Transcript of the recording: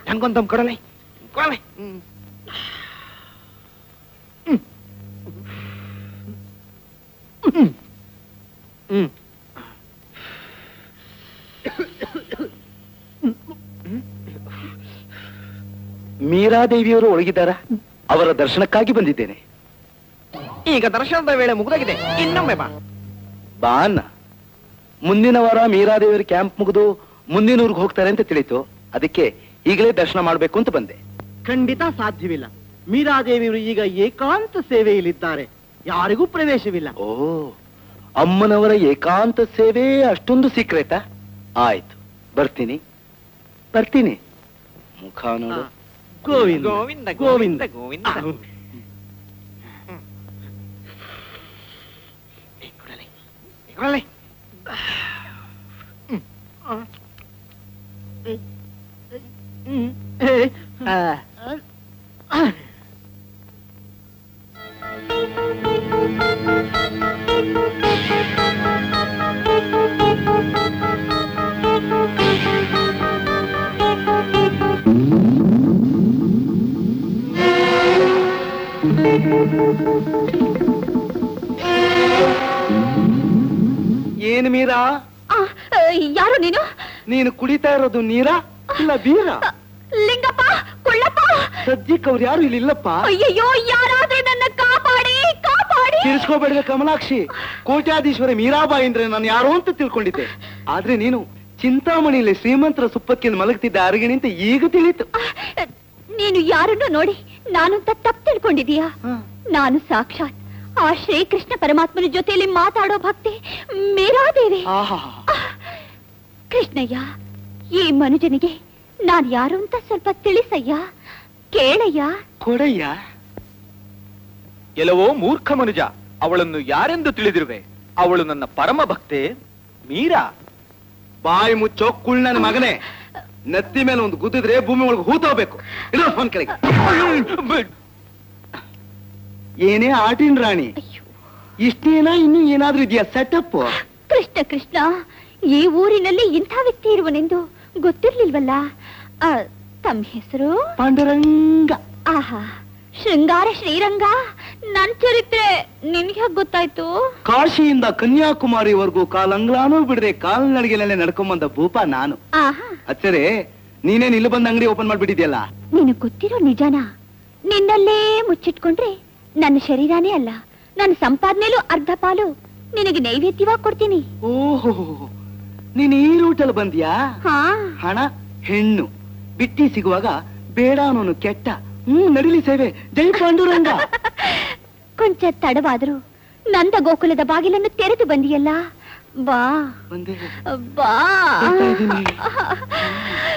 ನಂಗೊಂದಮ್ ಕೊಡಲೆ ಕೊಡಲೆ ಹ್ಮ್ ಮೀರಾದೇವಿಯವರು ಒಳಗಿದ್ದಾರಾ ಅವರ ದರ್ಶನಕ್ಕಾಗಿ ಬಂದಿದ್ದೇನೆ ಈಗ ದರ್ಶನದ ವೇಳೆ ಮುಗಿದಾಗಿದೆ ಇನ್ನೊಮ್ಮೆ ಬಾ ಬಾ ಅನ್ನ ಮುಂದಿನ ವಾರ ಮೀರಾದೇವಿಯರ ಕ್ಯಾಂಪ್ ಮುಗಿದು ಮುಂದಿನ ಊರಿಗೆ ಹೋಗ್ತಾರೆ ಅಂತ ತಿಳಿತು ಅದಕ್ಕೆ ಈಗಲೇ ದರ್ಶನ ಮಾಡ್ಬೇಕು ಅಂತ ಬಂದೆ ಖಂಡಿತ ಸಾಧ್ಯವಿಲ್ಲ ಮೀರಾದೇವಿಯವರು ಈಗ ಏಕಾಂತ ಸೇವೆಯಲ್ಲಿದ್ದಾರೆ ಯಾರಿಗೂ ಪ್ರವೇಶವಿಲ್ಲ ಓ ಅಮ್ಮನವರ ಏಕಾಂತ ಸೇವೆ ಅಷ್ಟೊಂದು ಸೀಕ್ರೆಟಾ ಆಯ್ತು ಬರ್ತೀನಿ ಬರ್ತೀನಿ ಮುಖ ನೋಡು ಗೋವಿಂದ ಗೋವಿಂದ ಗೋವಿಂದ ಗೋವಿಂದ ಗೋವಿಂದ ಕೊಡಲೆ ಕೊಡಲೆ ಏನು ಮೀರಾ ಆ, ಆ, ಯಾರು ನೀನು ನೀನು ಕುಡಿತಾ ಇರೋದು ನೀರಾ ಇಲ್ಲ ಬೀರ ಲಿಂಗಪ್ಪ ಕುಳ್ಳಪ್ಪ ಸದ್ಯಕ್ಕೆ ಅವ್ರು ಯಾರು ಇಲ್ಲಿ ಇಲ್ಲಪ್ಪ ಅಯ್ಯಯ್ಯೋ ಯಾರಾದ್ರೂ ನನ್ನ ಕಾಪಾಡಿ ಕಾಪಾಡಿ ತಿರ್ಸ್ಕೋಬೇಡ ಕಮಲಾಕ್ಷಿ ಕೋಟ್ಯಾಧೀಶ್ವರ ಮೀರಾಬಾಯಿ ಅಂದ್ರೆ ನಾನು ಯಾರೋ ಅಂತ ತಿಳ್ಕೊಂಡಿದ್ದೆ ಆದ್ರೆ ನೀನು ಚಿಂತಾಮಣಿಯಲ್ಲಿ ಶ್ರೀಮಂತರ ಸುಪ್ಪಕ್ಕೆ ಮಲಗ್ತಿದ್ದ ಅರಗಿಣಿ ಅಂತ ಈಗ ತಿಳಿತು ನೀನು ಯಾರನ್ನು ನೋಡಿ ನಾನು ಅಂತ ತಪ್ಪು ತಿಳ್ಕೊಂಡಿದೀಯಾ ನಾನು ಸಾಕ್ಷಾತ್ ಆ ಶ್ರೀಕೃಷ್ಣ ಪರಮಾತ್ಮನ ಜೊತೆಯಲ್ಲಿ ಮಾತಾಡೋ ಭಕ್ತಿ ಮೀರಾದೇವಿ ಆಹಾ ಕೃಷ್ಣಯ್ಯ ಈ ಮನುಜನಿಗೆ ನಾನ್ ಯಾರು ಅಂತ ಸ್ವಲ್ಪ ತಿಳಿಸಯ್ಯ ಕೇಳಯ್ಯ ಕೊಡಯ್ಯ ಕೆಲವೋ ಮೂರ್ಖ ಮನುಜ ಅವಳನ್ನು ಯಾರೆಂದು ತಿಳಿದಿರುವೆ ಅವಳು ನನ್ನ ಪರಮ ಭಕ್ತೆ ಮೀರಾ ಬಾಯಿ ಮುಚ್ಚೋ ಕುಳ್ ನನ್ನ ಮಗನೇ ನೆತ್ತಿ ಮೇಲೆ ಒಂದು ಗುದ್ದಿದ್ರೆ ಭೂಮಿ ಒಳಗೆ ಹೂತೋಗ್ಬೇಕು ಇಡೋ ಫೋನ್ ಕೆಳಗೆ ಏನೇ ಆಟಿನ್ ರಾಣಿ ಅಯ್ಯೋ ಇಷ್ಟೇನಾ ಇನ್ನು ಏನಾದ್ರೂ ಇದೆಯಾ ಸೆಟಪ್ ಕೃಷ್ಣ ಕೃಷ್ಣ ಈ ಊರಿನಲ್ಲಿ ಇಂಥ ವ್ಯಕ್ತಿ ಇರುವನೆಂದು ಗೊತ್ತಿರ್ಲಿಲ್ವಲ್ಲ ಆ, ತಮ್ಮ ಹೆಸರು ಪಾಂಡುರಂಗ ಆಹಾ ಶೃಂಗಾರ ಶ್ರೀರಂಗ ನನ್ ಚರಿತ್ರೆ ನಿನ್ಗೆ ಹೇಗ್ ಗೊತ್ತಾಯ್ತು ಕಾಶಿಯಿಂದ ಕನ್ಯಾಕುಮಾರಿವರೆಗೂ ಕಾಲಂಗ್ಲಾನೂ ಬಿಡದೆ ಕಾಲ್ನಡಿಗೆನಲ್ಲೇ ನಡ್ಕೊಂಬಂದ ಭೂಪ ನಾನು ಆಹಾ ಅಚ್ಚರೆ ನೀನೇನ್ ಇಲ್ಲಿ ಬಂದ ಅಂಗಡಿ ಓಪನ್ ಮಾಡ್ಬಿಟ್ಟಿದ್ಯಲ್ಲ ನಿನಗ್ ಗೊತ್ತಿರೋ ನಿಜಾನ ನಿನ್ನಲ್ಲೇ ಮುಚ್ಚಿಟ್ಕೊಂಡ್ರೆ ನನ್ನ ಶರೀರನೇ ಅಲ್ಲ ನನ್ನ ಸಂಪಾದನೆಲೂ ಅರ್ಧ ಪಾಲು ನಿನಗೆ ನೈವೇದ್ಯವಾಗಿ ಕೊಡ್ತೀನಿ ಓಹೋ ನೀನ್ ಈ ರೂಟಲ್ಲಿ ಬಂದ್ಯಾ ಹಾ ಹಣ ಹೆಣ್ಣು ಬಿಟ್ಟಿ ಸಿಗುವಾಗ ಬೇಡ ಅನ್ನೋನು ಕೆಟ್ಟ ಹ್ಮ್ ನಡಿಲಿ ಸೇವೆ ಜೈ ಪಾಂಡುರಂಗ ಕೊಂಚ ತಡವಾದ್ರು ನಂದ ಗೋಕುಲದ ಬಾಗಿಲನ್ನು ತೆರೆದು ಬಂದಿಯಲ್ಲ ಬಾ ಬಂದೆ ಬಾ ಬರ್ತಾ ಇದ್ದೀನಿ.